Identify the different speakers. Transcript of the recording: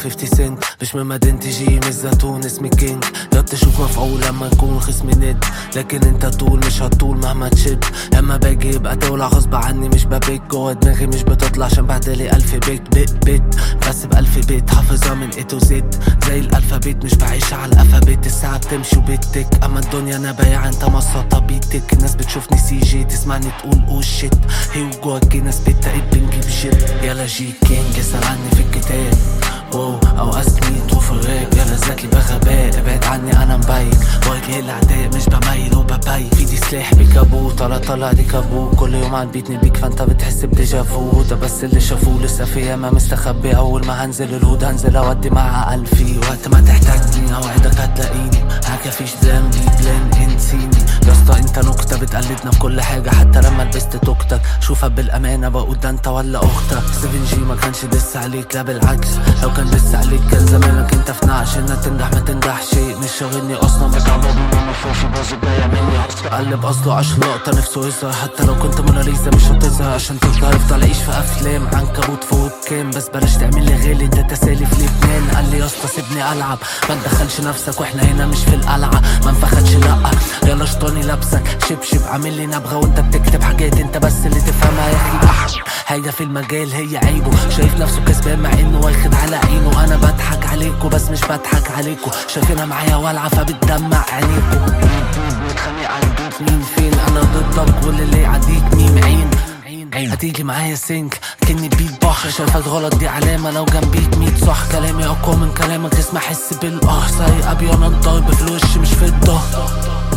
Speaker 1: 50 سنت مش من مدينتي جي من الزيتون اسمي كينج يا تشوف مفعول لما يكون خصمي ند لكن انت طول مش هتطول مهما تشد اما باجي يبقى تولع غصب عني مش ببيت جوا دماغي مش بتطلع عشان بعدلي الف بيت بيت بيت بس بألف بيت حافظها من اي تو زد زي الالفابيت مش بعيش على الالفابيت الساعة بتمشي وبتك اما الدنيا انا بايع انت مصاطة بيتك الناس بتشوفني سي جي تسمعني تقول او شيت هي وجواك ناس بتقيب بنجيب جيت يلا جي كينج اسأل عني في الكتاب واو او اسمي في الراب يلا ذاتي بغباء ابعد عني انا مبين واجه الاعداء مش بميل وببين في دي سلاح بكابو طلع طلع دي كابو كل يوم عم بيتني بيك فانت بتحس بديجافو ده بس اللي شافوه لسه في ياما مستخبي اول ما هنزل الهود هنزل اودي معها الفي وقت ما تحتاجني اوعدك هتلاقيني هكا فيش ذنبي بلين انسيني يا اسطى انت نكته بتقلدنا في كل حاجه حتى لما لبست توكتك شوفها بالامانه بقول ده انت ولا اختك 7 جي ما كانش دس عليك لا بالعكس لو كان دس عليك كان زمانك انت في نعش انها تنجح ما تنجحش مش شاغلني اصلا بس عمرني ما في باظ جايه مني قلب اصله عشان لقطه نفسه يظهر حتى لو كنت موناليزا مش هتظهر عشان تظهر افضل عيش في افلام عنكبوت فوق كام بس بلاش تعمل لي غالي انت تسالي في لبنان قال لي يا اسطى سيبني العب ما تدخلش نفسك واحنا هنا مش في القلعه ما انفخدش لا يلا شطاني لابسك شبشب عامل لي نبغه وانت بتكتب حاجات انت بس اللي تفهمها يا اخي حاجه في المجال هي عيبه شايف نفسه كسبان مع انه واخد على عينه انا بضحك عليكم بس مش بضحك عليكم شايفينها معايا والعه فبتدمع عينيكم بتخانق على البيت مين فين انا ضدك واللي يعديك ميم عين هتيجي معايا سينك كني بيت بحر شايفك غلط دي علامة لو جنبيك ميت صح كلامي أقوى من كلامك اسمع حس بالقهر زي أبي أنا الضرب في الوش مش في الظهر